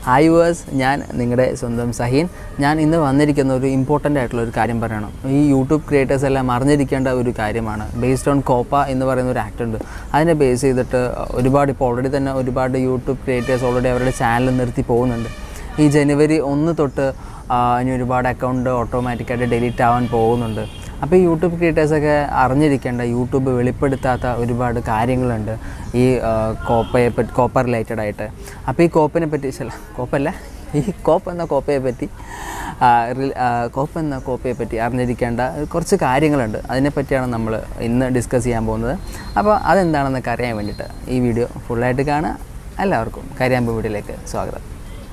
hi verse ഞാൻ നിങ്ങളുടെ സ്വന്തം സഹീൻ ഞാൻ ഇന്ന് വന്നിരിക്കുന്ന ഒരു ഇമ്പോർട്ടൻ്റ് ആയിട്ടുള്ള ഒരു കാര്യം പറയണം ഈ യൂട്യൂബ് ക്രിയേറ്റേഴ്സ് എല്ലാം അറിഞ്ഞിരിക്കേണ്ട ഒരു കാര്യമാണ് ബേസ്ഡ് ഓൺ കോപ്പ എന്ന് പറയുന്ന ഒരു ആക്ട് ഉണ്ട് അതിനെ ബേസ് ചെയ്തിട്ട് ഒരുപാട് ഇപ്പോൾ ഓൾറെഡി തന്നെ ഒരുപാട് യൂട്യൂബ് ക്രിയേറ്റേഴ്സ് ഓൾറെഡി അവരുടെ ചാനൽ നിർത്തി പോകുന്നുണ്ട് ഈ ജനുവരി ഒന്ന് തൊട്ട് ആ, ഇനി ഒരുപാട് അക്കൗണ്ട് ഓട്ടോമാറ്റിക്കായിട്ട് ഡിലീറ്റ് ആവാൻ പോകുന്നുണ്ട് അപ്പോൾ ഈ യൂട്യൂബ് ക്രിയേറ്റേഴ്സൊക്കെ അറിഞ്ഞിരിക്കേണ്ട യൂട്യൂബ് വെളിപ്പെടുത്താത്ത ഒരുപാട് കാര്യങ്ങളുണ്ട് ഈ ആ, കോപ്പയെ പറ്റി കോപ്പ റിലേറ്റഡ് ആയിട്ട് അപ്പോൾ ഈ കോപ്പിനെ പറ്റി ചില കോപ്പല്ല ഈ കോപ്പ് എന്ന കോപ്പയെ പറ്റി ആ, റിൽ- ആ, കോപ്പ് എന്ന കോപ്പയെ പറ്റി അറിഞ്ഞിരിക്കേണ്ട കുറച്ച് കാര്യങ്ങളുണ്ട് അതിനെപ്പറ്റിയാണ് നമ്മൾ ഇന്ന് ഡിസ്കസ് ചെയ്യാൻ പോകുന്നത് അപ്പോൾ അതെന്താണെന്നൊക്കെ അറിയാൻ വേണ്ടിയിട്ട് ഈ വീഡിയോ ഫുള്ളായിട്ട് കാണുക എല്ലാവർക്കും കരിയാമ്പ് വീട്ടിലേക്ക് സ്വാഗതം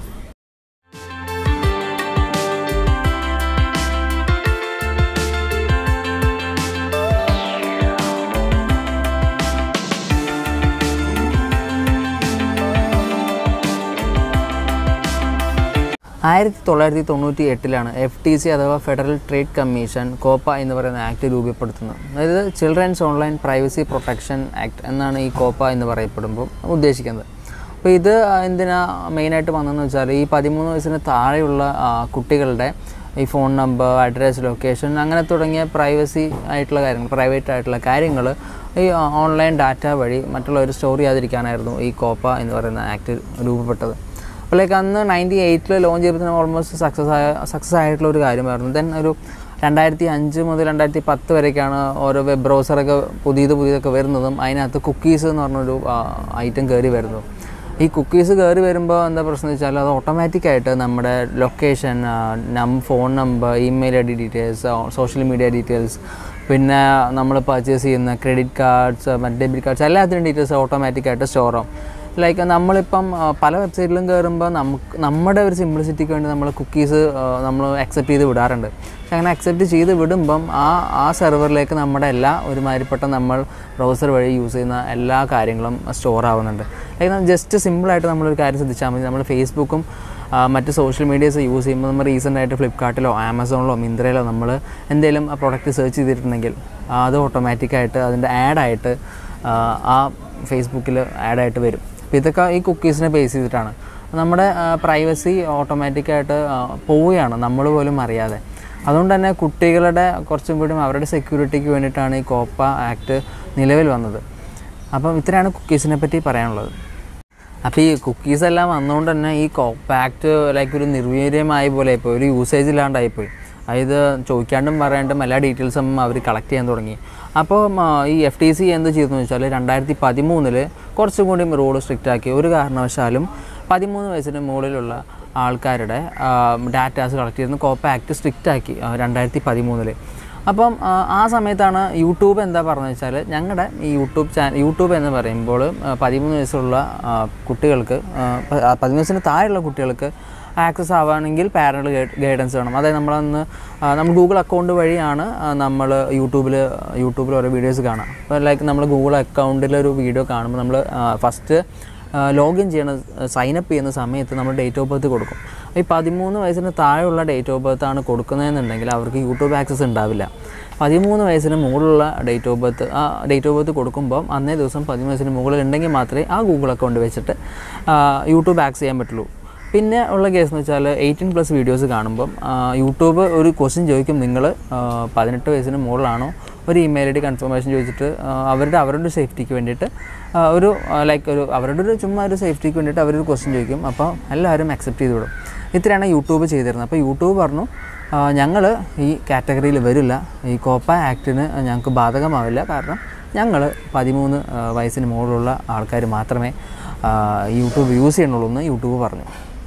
ആയിരത്തി തൊള്ളായിരത്തി തൊണ്ണൂറ്റി എട്ടിലാണ് എഫ് ടി സി അഥവാ ഫെഡറൽ ട്രേഡ് കമ്മീഷൻ കോപ്പ എന്ന് പറയുന്ന ആക്ട് രൂപപ്പെടുത്തുന്നത് അതായത് children's online privacy protection act എന്നാണ് ഈ കോപ്പ എന്ന് പറയപ്പെടുമ്പോൾ ഉദ്ദേശിക്കുന്നത് അപ്പോൾ ഇത് എന്തിനാ മെയിനായിട്ട് വന്നതെന്ന് വെച്ചാൽ ഈ പതിമൂന്ന് വയസ്സിന് താഴെയുള്ള ആ, കുട്ടികളുടെ ഈ ഫോൺ നമ്പർ അഡ്രസ് ലൊക്കേഷൻ അങ്ങനെ തുടങ്ങിയ പ്രൈവസി ആയിട്ടുള്ള കാര്യങ്ങൾ പ്രൈവറ്റ് ആയിട്ടുള്ള കാര്യങ്ങൾ ഈ ഓൺലൈൻ ഡാറ്റ വഴി മറ്റുള്ളവർ സ്റ്റോർ ചെയ്യാതിരിക്കാനായിരുന്നു ഈ കോപ്പ എന്ന് പറയുന്ന ആക്ട് രൂപപ്പെട്ടത് അപ്പോൾ ലൈക്ക് അന്ന് നയൻറ്റി എയ്റ്റിൽ ലോഞ്ച് ചെയ്തപ്പോൾ ഓൾമോസ്റ്റ് സക്സസ് ആയ സക്സസ് ആയിട്ടുള്ള ഒരു കാര്യമായിരുന്നു ദെൻ ഒരു രണ്ടായിരത്തി അഞ്ച് മുതൽ രണ്ടായിരത്തി പത്ത് വരെയൊക്കെയാണ് ഓരോ വെബ് ബ്രൗസറൊക്കെ പുതിയത് പുതിയതൊക്കെ വരുന്നതും അതിനകത്ത് കുക്കീസ് എന്ന് പറഞ്ഞൊരു ഐറ്റം കയറി വരുന്നു ഈ കുക്കീസ് കയറി വരുമ്പോൾ എന്താ പ്രശ്നം എന്ന് വെച്ചാൽ അത് ഓട്ടോമാറ്റിക്കായിട്ട് നമ്മുടെ ലൊക്കേഷൻ നം phone number email I D details social media details പിന്നെ നമ്മൾ പർച്ചേസ് ചെയ്യുന്ന ക്രെഡിറ്റ് കാർഡ്സ് മറ്റ് ഡെബിറ്റ് കാർഡ്സ് എല്ലാത്തിനും ഡീറ്റെയിൽസ് ഓട്ടോമാറ്റിക്കായിട്ട് സ്റ്റോർ ആവും ലൈക്ക് നമ്മളിപ്പം ആ, പല വെബ്സൈറ്റിലും കയറുമ്പോൾ നമുക്ക് നമ്മുടെ ഒരു സിംപ്ലിസിറ്റിക്ക് വേണ്ടി നമ്മൾ കുക്കീസ് നമ്മൾ അക്സെപ്റ്റ് ചെയ്ത് വിടാറുണ്ട് പക്ഷെ അങ്ങനെ അക്സെപ്റ്റ് ചെയ്ത് വിടുമ്പം ആ ആ സെർവറിലേക്ക് നമ്മുടെ എല്ലാ ഒരുമാതിരിപ്പെട്ട നമ്മൾ ബ്രൗസർ വഴി യൂസ് ചെയ്യുന്ന എല്ലാ കാര്യങ്ങളും സ്റ്റോർ ആവുന്നുണ്ട് ലൈക്ക് ജസ്റ്റ് സിമ്പിളായിട്ട് നമ്മളൊരു കാര്യം ശ്രദ്ധിച്ചാൽ മതി നമ്മൾ ഫേസ്ബുക്കും ആ, മറ്റ് സോഷ്യൽ മീഡിയസ് യൂസ് ചെയ്യുമ്പോൾ നമ്മൾ റീസെൻ്റ് ആയിട്ട് ഫ്ലിപ്കാർട്ടിലോ ആമസോണിലോ മിന്ത്രയിലോ നമ്മൾ എന്തെങ്കിലും ആ പ്രോഡക്റ്റ് സെർച്ച് ചെയ്തിട്ടുണ്ടെങ്കിൽ ആ, അത് ഓട്ടോമാറ്റിക്കായിട്ട് അതിൻ്റെ ആഡായിട്ട് ആ ഫേസ്ബുക്കിൽ ആഡായിട്ട് വരും അപ്പോൾ ഇതൊക്കെ ഈ കുക്കീസിനെ ബേസ് ചെയ്തിട്ടാണ് നമ്മുടെ പ്രൈവസി ഓട്ടോമാറ്റിക്കായിട്ട് പോവുകയാണ് നമ്മൾ പോലും അറിയാതെ അതുകൊണ്ട് തന്നെ കുട്ടികളുടെ കുറച്ചും കൂടി അവരുടെ സെക്യൂരിറ്റിക്ക് വേണ്ടിയിട്ടാണ് ഈ കോപ്പ ആക്ട് നിലവിൽ വന്നത് അപ്പം ഇത്രയാണ് കുക്കീസിനെ പറ്റി പറയാനുള്ളത് അപ്പോൾ ഈ കുക്കീസ് എല്ലാം വന്നുകൊണ്ട് തന്നെ ഈ കോപ്പാക്റ്റ് ലൈക്ക് ഒരു നിർവീര്യമായ പോലെ ഇപ്പോൾ ഒരു യൂസേജ് ഇല്ലാണ്ടായിപ്പോയി അതായത് ചോദിക്കാണ്ടും പറയാണ്ടും എല്ലാ ഡീറ്റെയിൽസും അവർ കളക്ട് ചെയ്യാൻ തുടങ്ങി അപ്പോൾ ഈ എഫ് ടി സി എന്ത് ചെയ്തെന്ന് വെച്ചാൽ രണ്ടായിരത്തി പതിമൂന്നിൽ കുറച്ചും കൂടി റൂൾ സ്ട്രിക്റ്റ് ആക്കി ഒരു കാരണവശാലും പതിമൂന്ന് വയസ്സിന് മുകളിലുള്ള ആൾക്കാരുടെ ഡാറ്റാസ് കളക്ട് ചെയ്യുന്ന കോപ്പ ആക്ട് സ്ട്രിക്റ്റ് ആക്കി ആ, രണ്ടായിരത്തി പതിമൂന്നിൽ അപ്പം ആ, ആ സമയത്താണ് യൂട്യൂബ് എന്താ പറഞ്ഞത് വെച്ചാൽ ഞങ്ങളുടെ ഈ യൂട്യൂബ് ചാനൽ യൂട്യൂബ് എന്ന് പറയുമ്പോൾ ആ, പതിമൂന്ന് വയസ്സുള്ള ആ, കുട്ടികൾക്ക് ആ, പ- ആ, പതിമൂന്ന് വയസ്സിന് താഴെയുള്ള കുട്ടികൾക്ക് ആക്സസ് ആവുകയാണെങ്കിൽ പാരൻ്റൽ ഗൈഡൻസ് വേണം അതായത് നമ്മളന്ന് ആ, നമ്മൾ ഗൂഗിൾ അക്കൗണ്ട് വഴിയാണ് നമ്മൾ യൂട്യൂബിൽ യൂട്യൂബിൽ ഓരോ വീഡിയോസ് കാണാം അപ്പോൾ ലൈക്ക് നമ്മൾ ഗൂഗിൾ അക്കൗണ്ടിൽ ഒരു വീഡിയോ കാണുമ്പോൾ നമ്മൾ ഫസ്റ്റ് ലോഗിൻ ചെയ്യണ സൈനപ്പ് ചെയ്യുന്ന സമയത്ത് നമ്മൾ ഡേറ്റ് ഓഫ് ബർത്ത് കൊടുക്കും ഈ പതിമൂന്ന് വയസ്സിന് താഴെയുള്ള ഡേറ്റ് ഓഫ് ബർത്ത് ആണ് കൊടുക്കുന്നതെന്നുണ്ടെങ്കിൽ അവർക്ക് യൂട്യൂബ് ആക്സസ് ഉണ്ടാവില്ല പതിമൂന്ന് വയസ്സിന് മുകളിലുള്ള ഡേറ്റ് ഓഫ് ബർത്ത് ആ ഡേറ്റ് ഓഫ് ബർത്ത് കൊടുക്കുമ്പോൾ അന്നേ ദിവസം പതിമൂന്ന് വയസ്സിന് മുകളിൽ ഉണ്ടെങ്കിൽ മാത്രമേ ആ ഗൂഗിൾ അക്കൗണ്ട് വെച്ചിട്ട് ആ, യൂട്യൂബ് ആക്സസ് ചെയ്യാൻ പറ്റുള്ളൂ പിന്നെ ഉള്ള കേസ് എന്ന് വെച്ചാൽ എയ്റ്റീൻ പ്ലസ് വീഡിയോസ് കാണുമ്പം ആ, യൂട്യൂബ് ഒരു ക്വസ്റ്റ്യൻ ചോദിക്കും നിങ്ങൾ പതിനെട്ട് വയസ്സിന് മുകളിലാണോ ഒരു ഇമെയിൽ ഐ ഡി കൺഫർമേഷൻ ചോദിച്ചിട്ട് ആ, അവരുടെ അവരുടെ ഒരു സേഫ്റ്റിക്ക് വേണ്ടിയിട്ട് ആ, ഒരു ലൈക്ക് ഒരു അവരുടെ ഒരു ചുമ്മാ ഒരു സേഫ്റ്റിക്ക് വേണ്ടിയിട്ട് അവരൊരു ക്വസ്റ്റ്യൻ ചോദിക്കും അപ്പോൾ എല്ലാവരും അക്സെപ്റ്റ് ചെയ്ത് വിടും ഇത്രയാണ് യൂട്യൂബ് ചെയ്തിരുന്നത് അപ്പോൾ യൂട്യൂബ് പറഞ്ഞു ഞങ്ങൾ ഈ കാറ്റഗറിയിൽ വരില്ല ഈ കോപ്പ ആക്ടിന് ഞങ്ങൾക്ക് ബാധകമാവില്ല കാരണം ഞങ്ങൾ പതിമൂന്ന് ആ, വയസ്സിന് മുകളിലുള്ള ആൾക്കാർ മാത്രമേ ആ, യൂട്യൂബ് യൂസ് ചെയ്യണുള്ളൂ എന്ന് യൂട്യൂബ് പറഞ്ഞു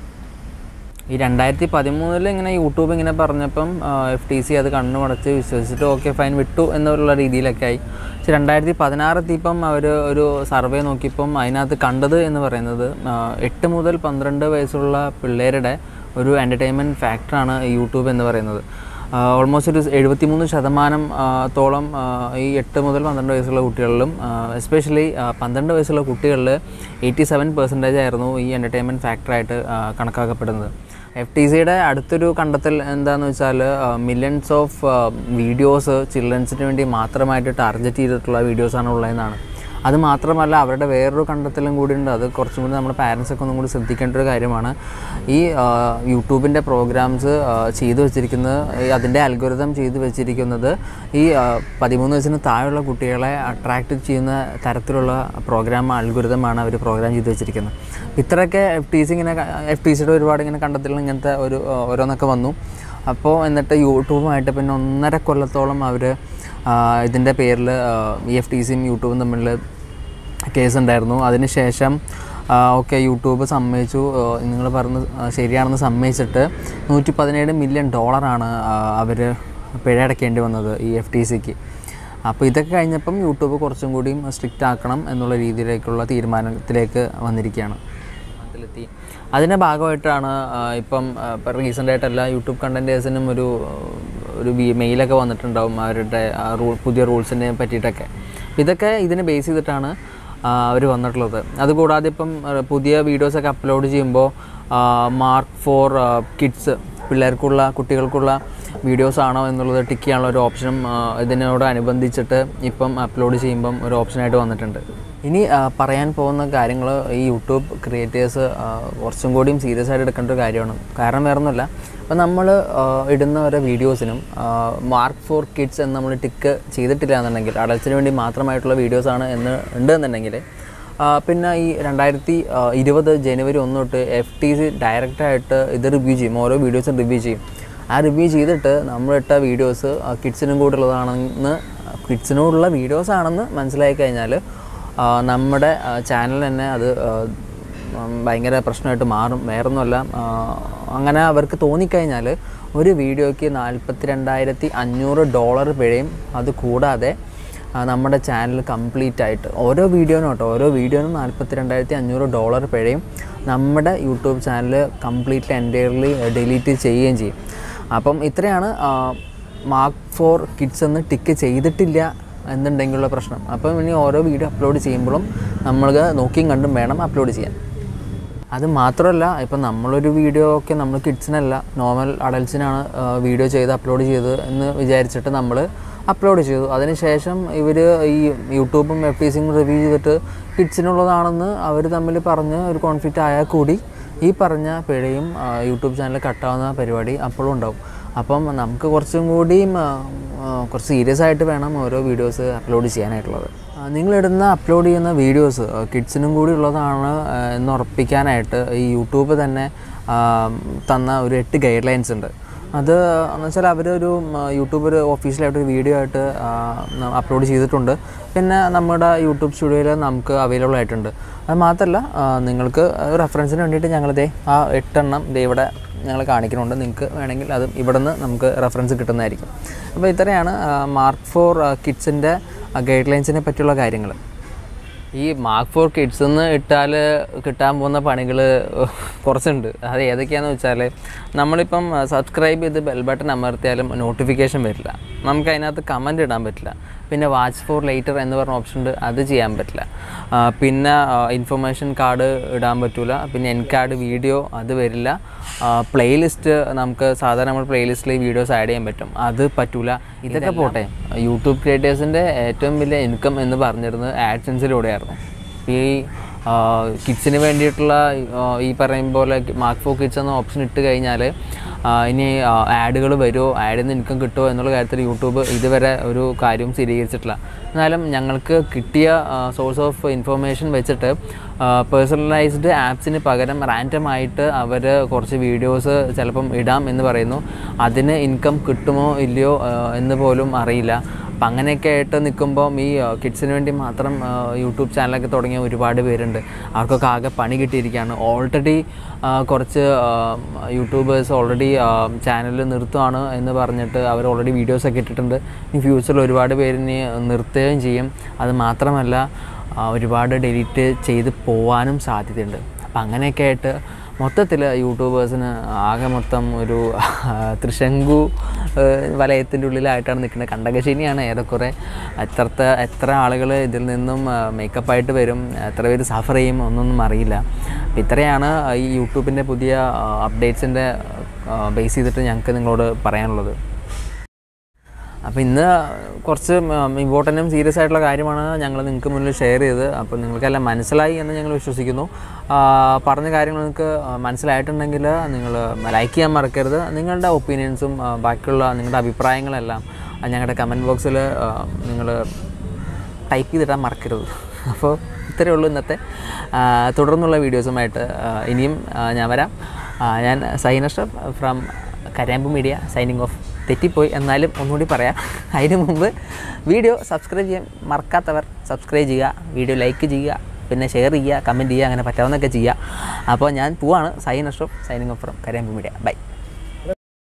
ഈ രണ്ടായിരത്തി പതിമൂന്നിൽ ഇങ്ങനെ യൂട്യൂബ് ഇങ്ങനെ പറഞ്ഞപ്പം എഫ് ടി സി അത് കണ്ണുമടച്ച് വിശ്വസിച്ചിട്ട് ഓക്കെ ഫൈൻ വിട്ടു എന്നുള്ള രീതിയിലൊക്കെ ആയി പക്ഷെ രണ്ടായിരത്തി പതിനാറെത്തിയപ്പം അവർ ഒരു സർവേ നോക്കിയപ്പം അതിനകത്ത് കണ്ടത് എന്ന് പറയുന്നത് ആ, എട്ട് മുതൽ പന്ത്രണ്ട് വയസ്സുള്ള പിള്ളേരുടെ ഒരു എൻ്റർടൈൻമെൻറ്റ് ഫാക്ടറാണ് യൂട്യൂബ് എന്ന് പറയുന്നത് ഓൾമോസ്റ്റ് ഒരു എഴുപത്തിമൂന്ന് ശതമാനം ആ, തോളം ആ, ഈ എട്ട് മുതൽ പന്ത്രണ്ട് വയസ്സുള്ള കുട്ടികളിലും എസ്പെഷ്യലി പന്ത്രണ്ട് വയസ്സുള്ള കുട്ടികളിൽ എയ്റ്റി സെവൻ പെർസെൻറ്റേജ് ആയിരുന്നു ഈ എൻ്റർടൈൻമെൻറ്റ് ഫാക്ടറായിട്ട് കണക്കാക്കപ്പെടുന്നത് എഫ് ടി സിയുടെ അടുത്തൊരു കണ്ടെത്തൽ എന്താണെന്ന് വെച്ചാൽ മില്യൺസ് ഓഫ് വീഡിയോസ് ചിൽഡ്രൻസിന് വേണ്ടി മാത്രമായിട്ട് ടാർഗറ്റ് ചെയ്തിട്ടുള്ള വീഡിയോസാണ് ഉള്ളതെന്നാണ് അത് മാത്രമല്ല അവരുടെ വേറൊരു കണ്ടെത്തലും കൂടി ഉണ്ട് അത് കുറച്ചും കൂടി നമ്മുടെ പാരൻസൊക്കെ ഒന്നും കൂടി ശ്രദ്ധിക്കേണ്ട ഒരു കാര്യമാണ് ഈ യൂട്യൂബിൻ്റെ പ്രോഗ്രാംസ് ചെയ്തു വെച്ചിരിക്കുന്നത് ഈ അതിൻ്റെ അൽഗോരിതം ചെയ്തു വെച്ചിരിക്കുന്നത് ഈ ആ, പതിമൂന്ന് വയസ്സിന് താഴെയുള്ള കുട്ടികളെ അട്രാക്റ്റ് ചെയ്യുന്ന തരത്തിലുള്ള പ്രോഗ്രാം അൽഗോരിതമാണ് അവർ പ്രോഗ്രാം ചെയ്തു വെച്ചിരിക്കുന്നത് ഇത്രയൊക്കെ എഫ് ടി സി ഇങ്ങനെ എഫ് ടി സിയുടെ ഒരുപാട് ഇങ്ങനെ കണ്ടെത്തലുകൾ ഇങ്ങനത്തെ ഒരു ആ, ഓരോന്നൊക്കെ വന്നു അപ്പോൾ എന്നിട്ട് യൂട്യൂബുമായിട്ട് പിന്നെ ഒന്നര കൊല്ലത്തോളം അവർ ഇതിൻ്റെ പേരിൽ ഇ എഫ് ടി സിയും യൂട്യൂബും തമ്മിൽ കേസുണ്ടായിരുന്നു അതിനുശേഷം ഓക്കെ യൂട്യൂബ് സമ്മതിച്ചു നിങ്ങൾ പറഞ്ഞ് ആ, ശരിയാണെന്ന് സമ്മതിച്ചിട്ട് നൂറ്റി പതിനേഴ് മില്യൺ ഡോളറാണ് അവർ പിഴ അടയ്ക്കേണ്ടി വന്നത് ഈ എഫ് ടി സിക്ക് അപ്പോൾ ഇതൊക്കെ കഴിഞ്ഞപ്പം യൂട്യൂബ് കുറച്ചും കൂടിയും സ്ട്രിക്റ്റ് ആക്കണം എന്നുള്ള രീതിയിലേക്കുള്ള തീരുമാനത്തിലേക്ക് വന്നിരിക്കുകയാണ് അതിലെത്തി അതിൻ്റെ ഭാഗമായിട്ടാണ് ആ, ഇപ്പം ആ, ഇപ്പം റീസെൻ്റ് ആയിട്ട് എല്ലാ യൂട്യൂബ് കണ്ടൻറ്റേഴ്സിനും ഒരു ഒരു വി- മെയിലൊക്കെ വന്നിട്ടുണ്ടാവും അവരുടെ ആ റൂൾ പുതിയ റൂൾസിനെ പറ്റിയിട്ടൊക്കെ ഇതൊക്കെ ഇതിനെ ബേസ് ചെയ്തിട്ടാണ് അവർ വന്നിട്ടുള്ളത് അതുകൂടാതെ ഇപ്പം ആ, പുതിയ വീഡിയോസൊക്കെ അപ്ലോഡ് ചെയ്യുമ്പോൾ മാർക്ക് ഫോർ കിഡ്സ് പിള്ളേർക്കുള്ള കുട്ടികൾക്കുള്ള വീഡിയോസ് ആണോ എന്നുള്ളത് ടിക്ക് ചെയ്യാനുള്ള ഒരു ഓപ്ഷനും ആ, ഇതിനോട് അനുബന്ധിച്ചിട്ട് ഇപ്പം അപ്ലോഡ് ചെയ്യുമ്പം ഒരു ഓപ്ഷനായിട്ട് വന്നിട്ടുണ്ട് ഇനി ആ, പറയാൻ പോകുന്ന കാര്യങ്ങൾ ഈ യൂട്യൂബ് ക്രിയേറ്റേഴ്സ് കുറച്ചും കൂടിയും സീരിയസ് ആയിട്ട് എടുക്കേണ്ട ഒരു കാര്യമാണ് കാരണം വേറെ ഒന്നുമല്ല അപ്പോൾ നമ്മൾ ഇടുന്ന ഓരോ വീഡിയോസിനും മാർക്ക് ഫോർ കിഡ്സ് എന്ന് നമ്മൾ ടിക്ക് ചെയ്തിട്ടില്ല എന്നുണ്ടെങ്കിൽ അഡൽസിന് വേണ്ടി മാത്രമായിട്ടുള്ള വീഡിയോസാണ് എന്ന് ഉണ്ട് എന്നുണ്ടെങ്കിൽ ആ, പിന്നെ ഈ രണ്ടായിരത്തി ഇരുപത് ജനുവരി ഒന്ന് തൊട്ട് എഫ് ടി സി ഡയറക്റ്റായിട്ട് ഇത് റിവ്യൂ ചെയ്യും ഓരോ വീഡിയോസും റിവ്യൂ ചെയ്യും ആ റിവ്യൂ ചെയ്തിട്ട് നമ്മളിട്ട വീഡിയോസ് കിഡ്സിനും കൂടെ ഉള്ളതാണെന്ന് കിഡ്സിനോടുള്ള വീഡിയോസ് ആണെന്ന് മനസ്സിലാക്കി കഴിഞ്ഞാൽ ആ, നമ്മുടെ ചാനൽ തന്നെ അത് ആ, ഉം, ഭയങ്കര പ്രശ്നമായിട്ട് മാറും വേറൊന്നുമല്ല ആ, അങ്ങനെ അവർക്ക് തോന്നിക്കഴിഞ്ഞാൽ ഒരു വീഡിയോയ്ക്ക് നാൽപ്പത്തി രണ്ടായിരത്തി അഞ്ഞൂറ് ഡോളർ പിഴയും അത് കൂടാതെ ആ, നമ്മുടെ ചാനൽ കംപ്ലീറ്റ് ആയിട്ട് ഓരോ വീഡിയോനും കേട്ടോ ഓരോ വീഡിയോനും നാൽപ്പത്തി രണ്ടായിരത്തി അഞ്ഞൂറ് ഡോളർ പിഴയും നമ്മുടെ YouTube channel completely entirely delete ചെയ്യുകയും ചെയ്യും അപ്പം ഇത്രയാണ് മാർക്ക് ഫോർ കിഡ്സ് എന്ന് ടിക്ക് ചെയ്തിട്ടില്ല എന്നുണ്ടെങ്കിലുള്ള പ്രശ്നം അപ്പം ഇനി ഓരോ വീഡിയോ അപ്ലോഡ് ചെയ്യുമ്പോഴും നമ്മൾ നോക്കിയും കണ്ടും വേണം അപ്ലോഡ് ചെയ്യാൻ അത് മാത്രമല്ല ഇപ്പം നമ്മളൊരു വീഡിയോ ഒക്കെ നമ്മൾ കിഡ്സിനല്ല നോർമൽ അഡൽസിനാണ് വീഡിയോ ചെയ്ത് അപ്ലോഡ് ചെയ്ത് എന്ന് വിചാരിച്ചിട്ട് നമ്മൾ അപ്ലോഡ് ചെയ്തു അതിനുശേഷം ഇവർ ഈ യൂട്യൂബും എഫ് ടി സിയും റിവ്യൂ ചെയ്തിട്ട് കിഡ്സിനുള്ളതാണെന്ന് അവർ തമ്മിൽ പറഞ്ഞ് ഒരു കോൺഫ്ലിക്റ്റ് ആയാൽ കൂടി ഈ പറഞ്ഞ പിഴയും ആ, യൂട്യൂബ് ചാനൽ കട്ടാവുന്ന പരിപാടി അപ്പോഴും ഉണ്ടാവും അപ്പം നമുക്ക് കുറച്ചും കൂടിയും ആ, ആ, കുറച്ച് സീരിയസ് ആയിട്ട് വേണം ഓരോ വീഡിയോസ് അപ്ലോഡ് ചെയ്യാനായിട്ടുള്ളത് ആ, നിങ്ങളിടുന്ന അപ്ലോഡ് ചെയ്യുന്ന വീഡിയോസ് കിഡ്സിനും കൂടി ഉള്ളതാണ് ആ, എന്ന് ഉറപ്പിക്കാനായിട്ട് ഈ യൂട്യൂബ് തന്നെ ആ, തന്ന ഒരു എട്ട് ഗൈഡ് ലൈൻസ് ഉണ്ട് അത് എന്ന് വെച്ചാൽ അവരൊരു യൂട്യൂബ് ഒരു ഒഫീഷ്യലായിട്ട് ഒരു വീഡിയോ ആയിട്ട് അപ്ലോഡ് ചെയ്തിട്ടുണ്ട് പിന്നെ നമ്മുടെ യൂട്യൂബ് സ്റ്റുഡിയോയിൽ നമുക്ക് അവൈലബിൾ ആയിട്ടുണ്ട് അത് മാത്രമല്ല ആ, നിങ്ങൾക്ക് റെഫറൻസിന് വേണ്ടിയിട്ട് ഞങ്ങളിതേ ആ എട്ടെണ്ണം ദേ ഇവിടെ ഞങ്ങൾ കാണിക്കുന്നുണ്ട് നിങ്ങൾക്ക് വേണമെങ്കിൽ അത് ഇവിടെ നിന്ന് നമുക്ക് റെഫറൻസ് കിട്ടുന്നതായിരിക്കും അപ്പോൾ ഇത്രയാണ് മാർക്ക് ഫോർ കിഡ്സിൻ്റെ ഗൈഡ് ലൈൻസിനെ പറ്റിയുള്ള കാര്യങ്ങൾ ഈ മാർക്ക് ഫോർ കിഡ്സ് എന്ന് ഇട്ടാൽ കിട്ടാൻ പോകുന്ന പണികൾ കുറച്ചുണ്ട് അത് ഏതൊക്കെയാണെന്ന് വെച്ചാൽ നമ്മളിപ്പം സബ്സ്ക്രൈബ് ചെയ്ത് ബെൽ ബട്ടൺ അമർത്തിയാലും നോട്ടിഫിക്കേഷൻ വരില്ല നമുക്ക് അതിനകത്ത് കമൻറ്റ് ഇടാൻ പറ്റില്ല പിന്നെ വാച്ച് ഫോർ ലേറ്റർ എന്ന് പറഞ്ഞ ഓപ്ഷൻ ഉണ്ട് അത് ചെയ്യാൻ പറ്റില്ല ആ, പിന്നെ ഇൻഫർമേഷൻ കാർഡ് ഇടാൻ പറ്റില്ല പിന്നെ എൻ കാർഡ് വീഡിയോ അത് വരില്ല പ്ലേലിസ്റ്റ് നമുക്ക് സാധാരണ നമ്മൾ പ്ലേലിസ്റ്റിൽ വീഡിയോസ് ആഡ് ചെയ്യാൻ പറ്റും അത് പറ്റൂല ഇതൊക്കെ പോട്ടെ യൂട്യൂബ് ക്രിയേറ്റേഴ്സിൻ്റെ ഏറ്റവും വലിയ ഇൻകം എന്ന് പറഞ്ഞിരുന്നത് ആഡ്സെൻസിലൂടെയായിരുന്നു ഈ കിഡ്സിന് വേണ്ടിയിട്ടുള്ള ആ, ഈ പറയും പോലെ മാർക്ക് ഫോർ കിഡ്സ് എന്ന ഓപ്ഷൻ ഇട്ട് കഴിഞ്ഞാൽ ഇനി ആഡുകൾ വരുമോ ആഡിൽ നിന്ന് ഇൻകം കിട്ടുമോ എന്നുള്ള കാര്യത്തിൽ യൂട്യൂബ് ഇതുവരെ ഒരു കാര്യവും സ്ഥിരീകരിച്ചിട്ടില്ല എന്നാലും ഞങ്ങൾക്ക് കിട്ടിയ സോഴ്സ് ഓഫ് ഇൻഫർമേഷൻ വെച്ചിട്ട് പേഴ്സണലൈസ്ഡ് ആപ്സിന് പകരം റാൻഡം ആയിട്ട് അവർ കുറച്ച് വീഡിയോസ് ചിലപ്പം ഇടാം എന്ന് പറയുന്നു അതിന് ഇൻകം കിട്ടുമോ ഇല്ലയോ ആ, എന്ന് പോലും അറിയില്ല അപ്പം അങ്ങനെയൊക്കെ ആയിട്ട് നിൽക്കുമ്പം ഈ കിഡ്സിന് വേണ്ടി മാത്രം ആ, യൂട്യൂബ് ചാനലൊക്കെ തുടങ്ങിയ ഒരുപാട് പേരുണ്ട് അവർക്കൊക്കെ ആകെ പണി കിട്ടിയിരിക്കുകയാണ് ഓൾറെഡി കുറച്ച് യൂട്യൂബേഴ്സ് ഓൾറെഡി ചാനൽ നിർത്തുകയാണ് എന്ന് പറഞ്ഞിട്ട് അവർ ഓൾറെഡി വീഡിയോസൊക്കെ ഇട്ടിട്ടുണ്ട് ഇനി ഫ്യൂച്ചറിൽ ഒരുപാട് പേര് ഇനി നിർത്തുകയും ചെയ്യും അത് മാത്രമല്ല ആ, ഒരുപാട് ഡിലീറ്റ് ചെയ്ത് പോവാനും സാധ്യതയുണ്ട് അപ്പം അങ്ങനെയൊക്കെ ആയിട്ട് മൊത്തത്തിൽ യൂട്യൂബേഴ്സിന് ആകെ മൊത്തം ഒരു തൃശങ്കു വലയത്തിൻ്റെ ഉള്ളിലായിട്ടാണ് നിൽക്കുന്നത് കണ്ടകശിനിയാണ് ഏറെക്കുറെ എത്രത്തെ എത്ര ആളുകൾ ഇതിൽ നിന്നും മേക്കപ്പായിട്ട് വരും എത്ര പേര് സഫർ ചെയ്യും ഒന്നൊന്നും അറിയില്ല അപ്പം ഇത്രയാണ് ഈ യൂട്യൂബിൻ്റെ പുതിയ അപ്ഡേറ്റ്സിൻ്റെ ബേസ് ചെയ്തിട്ട് ഞങ്ങൾക്ക് നിങ്ങളോട് പറയാനുള്ളത് അപ്പോൾ ഇന്ന് കുറച്ച് ഇമ്പോർട്ടൻറ്റും സീരിയസ് ആയിട്ടുള്ള കാര്യമാണ് ഞങ്ങൾ നിങ്ങൾക്ക് മുന്നിൽ ഷെയർ ചെയ്ത് അപ്പോൾ നിങ്ങൾക്കെല്ലാം മനസ്സിലായി എന്ന് ഞങ്ങൾ വിശ്വസിക്കുന്നു ആ, പറഞ്ഞ കാര്യങ്ങൾ നിങ്ങൾക്ക് മനസ്സിലായിട്ടുണ്ടെങ്കിൽ നിങ്ങൾ ലൈക്ക് ചെയ്യാൻ മറക്കരുത് നിങ്ങളുടെ ഒപ്പീനിയൻസും ബാക്കിയുള്ള നിങ്ങളുടെ അഭിപ്രായങ്ങളെല്ലാം ആ, ഞങ്ങളുടെ കമൻറ്റ് ബോക്സിൽ നിങ്ങൾ ടൈപ്പ് ചെയ്തിടാൻ മറക്കരുത് അപ്പോൾ ഇത്രയേ ഉള്ളൂ ഇന്നത്തെ ആ, തുടർന്നുള്ള വീഡിയോസുമായിട്ട് ആ, ഇനിയും ആ, ഞാൻ വരാം ആ, ഞാൻ സൈനഷപ്പ് ഫ്രം കരാമ്പ് മീഡിയ സൈനിങ് ഓഫ് തെറ്റിപ്പോയി എന്നാലും ഒന്നുകൂടി പറയാം അതിന് മുമ്പ് വീഡിയോ സബ്സ്ക്രൈബ് ചെയ്യാൻ മറക്കാത്തവർ സബ്സ്ക്രൈബ് ചെയ്യുക വീഡിയോ ലൈക്ക് ചെയ്യുക പിന്നെ ഷെയർ ചെയ്യുക കമൻറ്റ് ചെയ്യുക അങ്ങനെ പറ്റാവുന്നതൊക്കെ ചെയ്യുക അപ്പോൾ ഞാൻ പോവാണ് Zain Ashraf signing off from കരാമ്പ് മീഡിയ ബൈ